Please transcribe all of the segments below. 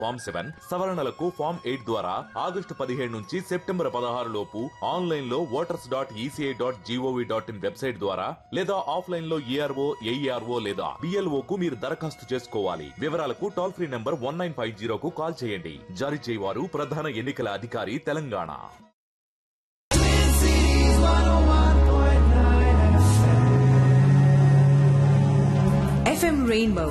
Form seven సవరణలకు form eight ద్వారా August పదిహేడు నుంచి సెప్టెంబర్ పదహారు లోపు ఆన్లైన్ లో voters dot ECI dot GOV dot in website ద్వారా లేదా ఆఫ్లైన్ లో ఏఆర్ఓ ఏఈఆర్ఓ లేదా బిఎల్ఓ కు మీరు దరఖాస్తు చేసుకోవాలి వివరాలకు toll free number one nine five జీరోకు కాల్ చేయండి జారీ చేయవారు ప్రధాన ఎన్నికల అధికారి తెలంగాణ FM Rainbow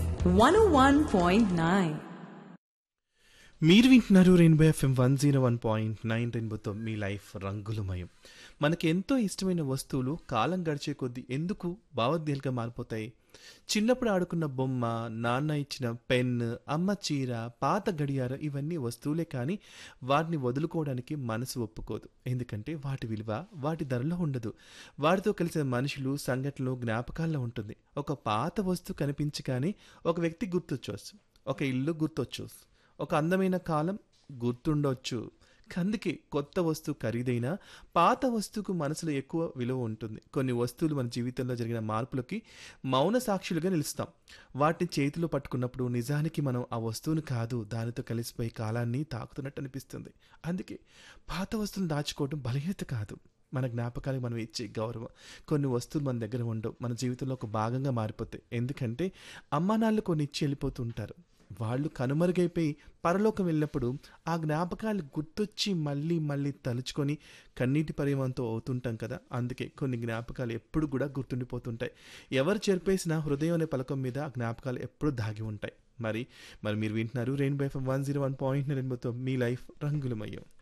101.9. మీరు వింటున్నారు Rainbow FM one zero one point nine రెయిన్బోతో మీ లైఫ్ రంగులమయం మనకి ఎంతో ఇష్టమైన వస్తువులు కాలం గడిచే కొద్దీ ఎందుకు భావోద్వేలుగా మారిపోతాయి చిన్నప్పుడు ఆడుకున్న బొమ్మ నాన్న ఇచ్చిన పెన్ అమ్మ చీర పాత గడియారం ఇవన్నీ వస్తువులే కానీ వాటిని వదులుకోవడానికి మనసు ఒప్పుకోదు ఎందుకంటే వాటి విలువ వాటి ధరలో ఉండదు వాటితో కలిసిన మనుషులు సంఘటనలు జ్ఞాపకాల్లో ఉంటుంది ఒక పాత వస్తువు కనిపించగానే ఒక వ్యక్తి గుర్తొచ్చు ఒక ఇల్లు గుర్తొచ్చు ఒక అందమైన కాలం గుర్తుండొచ్చు అందుకే కొత్త వస్తువు ఖరీదైనా పాత వస్తువుకు మనసులో ఎక్కువ విలువ ఉంటుంది కొన్ని వస్తువులు మన జీవితంలో జరిగిన మార్పులకి మౌన సాక్షులుగా నిలుస్తాం వాటిని చేతిలో పట్టుకున్నప్పుడు నిజానికి మనం ఆ వస్తువును కాదు దానితో కలిసిపోయే కాలాన్ని తాకుతున్నట్టు అనిపిస్తుంది అందుకే పాత వస్తువును దాచుకోవడం బలహీనత కాదు మన జ్ఞాపకాలకు మనం ఇచ్చే గౌరవం కొన్ని వస్తువులు మన దగ్గర ఉండవు మన జీవితంలో ఒక భాగంగా మారిపోతాయి ఎందుకంటే అమ్మా నాన్నలు కొన్ని ఇచ్చి వెళ్ళిపోతుంటారు వాళ్ళు కనుమరుగైపోయి పరలోకం వెళ్ళినప్పుడు ఆ జ్ఞాపకాలు గుర్తొచ్చి మళ్ళీ మళ్ళీ తలుచుకొని కన్నీటి పరివంతో అవుతుంటాం కదా అందుకే కొన్ని జ్ఞాపకాలు ఎప్పుడు కూడా గుర్తుండిపోతుంటాయి ఎవరు చెరిపేసినా హృదయం అనే పలకం మీద ఆ జ్ఞాపకాలు ఎప్పుడు దాగి ఉంటాయి మరి మరి మీరు వింటున్నారు Rainbow FM one zero one point రెయిన్బోతో మీ లైఫ్ రంగులమయ్యం